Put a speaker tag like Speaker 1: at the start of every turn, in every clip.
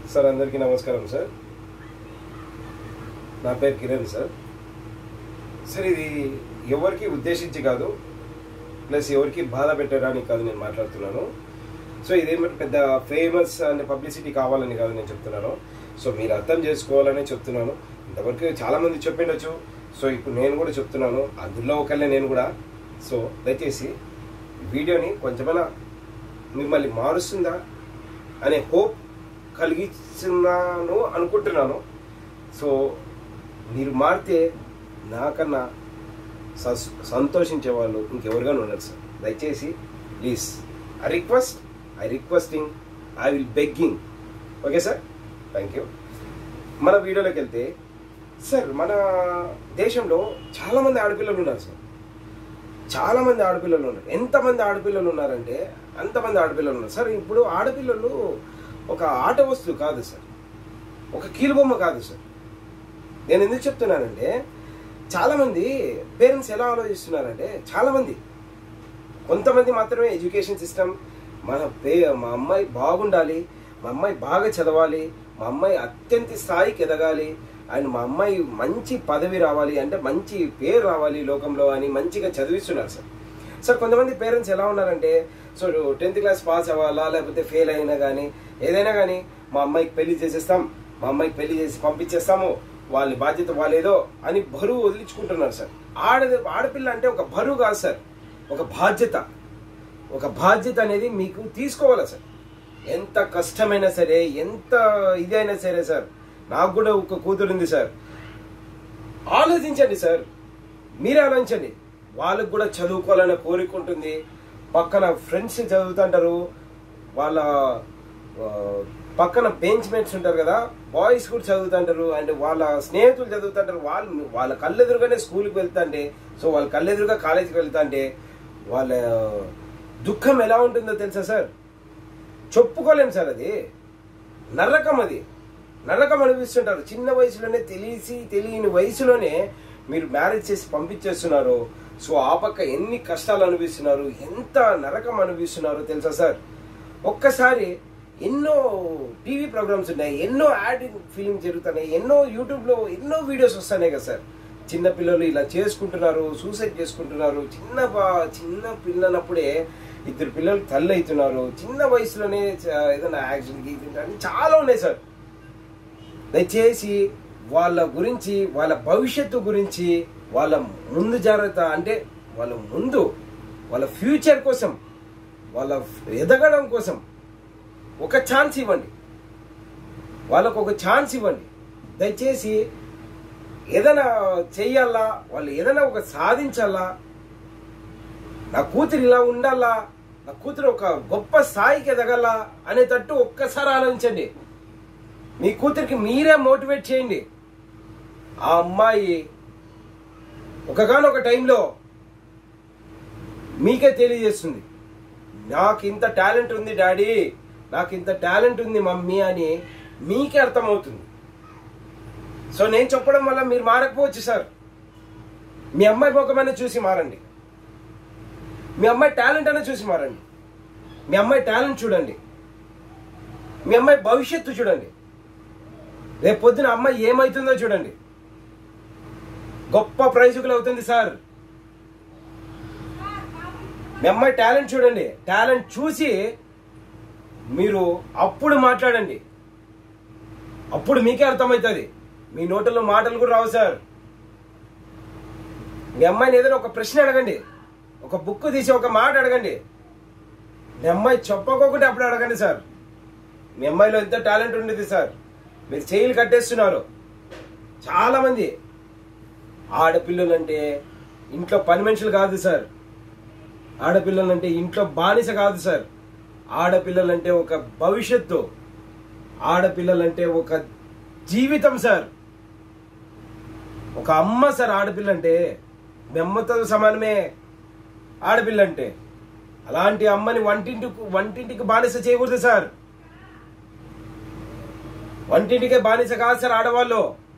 Speaker 1: sir అందరికీ నమస్కారం sir నా పేరు కిరణ్ సార్ సార్ ఇది ఎవరికి ఉద్దేశించి కాదు ప్లస్ ఎవరికి బాధ పెట్టడానికి కాదు నేను మాట్లాడుతున్నాను సో ఇదేమంటే పెద్ద ఫేమస్ అండ్ పబ్లిసిటీ కావాలని కాదు నేను చెప్తున్నాను సో మీరు అర్థం చేసుకోవాలని చెప్తున్నాను ఇంతవరకు చాలా మంది చెప్పిండొచ్చు సో ఇప్పుడు నేను కూడా చెప్తున్నాను అందులో ఒకళ్ళే నేను కూడా సో దయచేసి వీడియోని కొంచెమైనా మిమ్మల్ని మారుస్తుందా అనే హోప్ కలిగిస్తున్నాను అనుకుంటున్నాను సో మీరు మారితే నాకన్నా స- సంతోషించే వాళ్ళు ఇంకెవరుగానే ఉన్నారు సార్ దయచేసి please I request I requesting I will begging okay sir thank you మన వీడియోలోకి వెళ్తే సార్ మన దేశంలో చాలామంది ఆడపిల్లలు ఉన్నారు సార్ చాలా మంది ఆడపిల్లలు ఉన్నారు ఎంతమంది ఆడపిల్లలు ఉన్నారంటే అంతమంది ఆడపిల్లలు ఉన్నారు సార్ ఇప్పుడు ఆడపిల్లలు ఒక ఆట వస్తువు కాదు సార్ ఒక కీలుబొమ్మ కాదు సార్ నేను ఎందుకు చెప్తున్నానంటే చాలామంది పేరెంట్స్ ఎలా ఆలోచిస్తున్నారంటే చాలామంది కొంతమంది మాత్రమే ఎడ్యుకేషన్ సిస్టమ్ మన పే మా అమ్మాయి బాగుండాలి మా అమ్మాయి బాగా చదవాలి మా అమ్మాయి అత్యంత స్థాయికి ఎదగాలి అండ్ మా అమ్మాయి మంచి పదవి రావాలి అంటే మంచి పేరు రావాలి లోకంలో అని మంచిగా చదివిస్తున్నారు సార్ సార్ కొంతమంది పేరెంట్స్ ఎలా ఉన్నారంటే సో టెన్త్ క్లాస్ పాస్ అవ్వాలా లేకపోతే ఫెయిల్ అయినా కానీ ఏదైనా కానీ మా అమ్మాయికి పెళ్లి చేసేస్తాం మా అమ్మాయికి పెళ్లి చేసి పంపించేస్తాము వాళ్ళ బాధ్యత వాళ్ళేదో అని బరువు వదిలించుకుంటున్నారు సార్ ఆడ ఆడపిల్ల అంటే ఒక బరువు కాదు సార్ ఒక బాధ్యత ఒక బాధ్యత అనేది మీకు తీసుకోవాలా సార్ ఎంత కష్టమైనా సరే ఎంత ఇదైనా సరే సార్ నాకు కూడా ఒక కూతురుంది సార్ ఆలోచించండి సార్ మీరే ఆలోచించండి వాళ్ళకు కూడా చదువుకోవాలనే కోరిక ఉంటుంది పక్కన ఫ్రెండ్స్ చదువుతుంటారు వాళ్ళ ఆ, పక్కన బెంచ్ మేట్స్ ఉంటారు కదా బాయ్స్ కూడా చదువుతుంటారు అండ్ వాళ్ళ స్నేహితులు చదువుతుంటారు వాళ్ళు వాళ్ళ కళ్ళెదురుగానే స్కూల్కి వెళ్తాంటే సో వాళ్ళ కళ్ళెదురుగా కాలేజీకి వెళ్తాంటే వాళ్ళ దుఃఖం ఎలా ఉంటుందో తెలుసా సార్ చెప్పుకోలేం సార్ అది నరకం అది నరకం అనిపిస్తుంటారు చిన్న వయసులోనే తెలిసి తెలియని వయసులోనే మీరు మ్యారేజ్ చేసి పంపించేస్తున్నారు సో ఆ పక్క ఎన్ని కష్టాలు అనిపిస్తున్నారు ఎంత నరకం అనిపిస్తున్నారు తెలుసా సార్ ఒక్కసారి ఎన్నో టీవీ ప్రోగ్రామ్స్ ఉన్నాయి ఎన్నో యాడ్ ఫిలిం జరుగుతున్నాయి ఎన్నో యూట్యూబ్లో ఎన్నో వీడియోస్ వస్తున్నాయి కదా సార్ చిన్న పిల్లలు ఇలా చేసుకుంటున్నారు సూసైడ్ చేసుకుంటున్నారు చిన్న బా- చిన్న పిల్లనప్పుడే ఇద్దరు పిల్లలు తల్లి అవుతున్నారు చిన్న వయసులోనే చ- ఏదైనా యాక్సిడెంట్ గీక్సిడెంట్ అని చాలా ఉన్నాయి సార్ దయచేసి వాళ్ళ గురించి వాళ్ళ భవిష్యత్తు గురించి వాళ్ళ ముందు జాగ్రత్త అంటే వాళ్ళ ముందు వాళ్ళ ఫ్యూచర్ కోసం వాళ్ళ ఎదగడం కోసం ఒక ఛాన్స్ ఇవ్వండి వాళ్ళకు ఒక ఛాన్స్ ఇవ్వండి దయచేసి ఏదైనా చెయ్యాలా వాళ్ళు ఏదైనా ఒక సాధించాలా నా కూతురు ఇలా ఉండాలా నా కూతురు ఒక గొప్ప స్థాయికి ఎదగల అనేటట్టు ఒక్కసారి ఆలోచించండి మీ కూతురికి మీరే మోటివేట్ చేయండి ఆ అమ్మాయి ఒకగానొక టైంలో మీకే తెలియజేస్తుంది నాకు ఇంత టాలెంట్ ఉంది డాడీ నాకు ఇంత టాలెంట్ ఉంది మమ్మీ అని మీకే అర్థమవుతుంది సో నేను చెప్పడం వల్ల మీరు మారకపోవచ్చు సార్ మీ అమ్మాయి ముఖమైనా చూసి మారండి మీ అమ్మాయి టాలెంట్ అయినా చూసి మారండి మీ అమ్మాయి టాలెంట్ చూడండి మీ అమ్మాయి భవిష్యత్తు చూడండి రేపు పొద్దున అమ్మాయి ఏమవుతుందో చూడండి గొప్ప ప్రైజుకులు అవుతుంది సార్ మీ అమ్మాయి టాలెంట్ చూడండి టాలెంట్ చూసి మీరు అప్పుడు మాట్లాడండి అప్పుడు మీకే అర్థమవుతుంది మీ నోటలో మాటలు కూడా రావు సార్ మీ అమ్మాయిని ఏదైనా ఒక ప్రశ్న అడగండి ఒక బుక్ తీసి ఒక మాట అడగండి మీ అమ్మాయి చెప్పకోకుండా అప్పుడు అడగండి సార్ మీ అమ్మాయిలో ఎంత టాలెంట్ ఉండేది సార్ మీరు చేయిలు కట్టేస్తున్నారు చాలా మంది ఆడపిల్లలు అంటే ఇంట్లో పని మనుషులు కాదు సార్ ఆడపిల్లలు అంటే ఇంట్లో బానిస కాదు సార్ ఆడపిల్లలంటే ఒక భవిష్యత్తు ఆడపిల్లలంటే ఒక జీవితం సార్ ఒక అమ్మ సార్ ఆడపిల్ల అంటే మీ అమ్మతో సమానమే ఆడపిల్ల అంటే అలాంటి అమ్మని వంటింటికి వంటింటికి బానిస చేయకూడదు సార్ వంటింటికే బానిస కాదు సార్ ఆడవాళ్ళు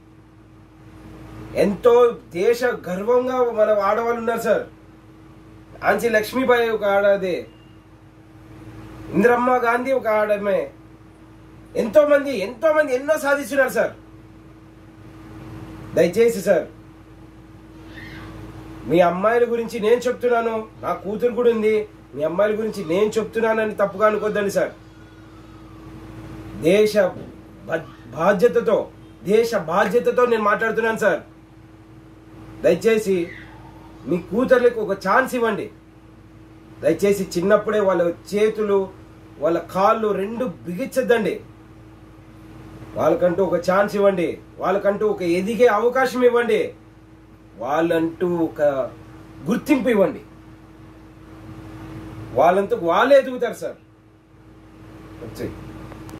Speaker 1: ఎంతో దేశ గర్వంగా మన ఆడవాళ్ళు ఉన్నారు సార్ ఆంచి లక్ష్మీబాయి ఒక ఆడది ఇందిరమ్మ గాంధీ ఒక ఆడమే ఎంతో మంది ఎంతో మంది ఎన్నో సాధిస్తున్నారు సార్ దయచేసి సార్ మీ అమ్మాయిల గురించి నేను చెప్తున్నాను నా కూతురు కూడా ఉంది మీ అమ్మాయిల గురించి నేను చెప్తున్నానని తప్పుగా అనుకోద్దండి సార్ దేశ బ- బాధ్యతతో దేశ బాధ్యతతో నేను మాట్లాడుతున్నాను సార్ దయచేసి మీ కూతుర్లకు ఒక ఛాన్స్ ఇవ్వండి దయచేసి చిన్నప్పుడే వాళ్ళ చేతులు వాళ్ళ కాళ్ళు రెండు బిగించద్దండి వాళ్ళకంటూ ఒక ఛాన్స్ ఇవ్వండి వాళ్ళకంటూ ఒక ఎదిగే అవకాశం ఇవ్వండి వాళ్ళంటూ ఒక గుర్తింపు ఇవ్వండి వాళ్ళంతకు వాళ్ళే ఎదుగుతారు సార్ వచ్చేయి